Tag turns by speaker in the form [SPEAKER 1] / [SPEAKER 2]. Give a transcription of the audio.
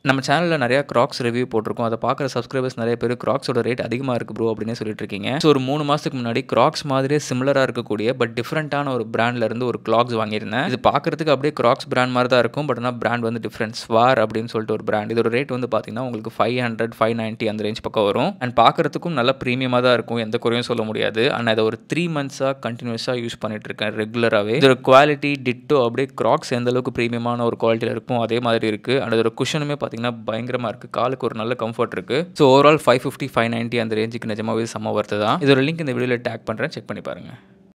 [SPEAKER 1] நம்ம சேனலில் நிறையா க்ராக்ஸ் ரிவ்யூ போட்டிருக்கோம் அதை பார்க்குற சப்ஸ்கிரைபர்ஸ் நிறைய பேர் க்ராக்ஸோட ரேட் அதிகமாக இருக்குது ப்ரோ அப்படின்னு சொல்லிட்டு இருக்கீங்க ஸோ ஒரு மூணு மாதத்துக்கு முன்னாடி க்ராக்ஸ் மாதிரியே சிமிலராக இருக்கக்கூடிய பட் டிஃப்ரெண்ட்டான ஒரு பிராண்ட்ல இருந்து ஒரு க்ளாக்ஸ் வாங்கியிருந்தேன் இது பார்க்குறதுக்கு அப்படியே க்ராக்ஸ் பிராண்ட் மாதிரி தான் இருக்கும் பட் ஆனால் பிராண்ட் வந்து டிஃப்ரெண்ட் ஸ்வார் அப்படின்னு சொல்லிட்டு ஒரு பிராண்ட் இதோட ரேட் வந்து பார்த்தீங்கன்னா உங்களுக்கு ஃபைவ் ஹண்ட்ரட் ஃபைவ் நைன்ட்டி அந்த ரேஞ்ச் பக்கம் வரும் அண்ட் பார்க்குறதுக்கும் நல்ல ப்ரீமியமாக தான் இருக்கும் எந்த குறையும் சொல்ல முடியாது அண்ட் அதை ஒரு த்ரீ மந்த்ஸாக கண்டினியூஸாக யூஸ் பண்ணிட்டு இருக்கேன் ரெகுலராகவே இதோட குவாலிட்டி டிட்டோ அப்படியே க்ராக்ஸ் எந்த அளவுக்கு ப்ரீமியமான ஒரு குவாலிட்டியில் இருக்கும் அதே மாதிரி இருக்குது அண்ட் அதோட குஷனுமே பார்த்தீங்கன்னா பயங்கரமாக இருக்குது காலுக்கு ஒரு நல்ல கம்ஃபர்ட் இருக்குது so overall five fifty five ninety அந்த ரேஞ்சுக்கு நிஜமாவே செம்ம வருது தான் இதோட லிங்க் இந்த வீடியோவில் டேக் பண்ணுறேன் செக் பண்ணி பாருங்கள்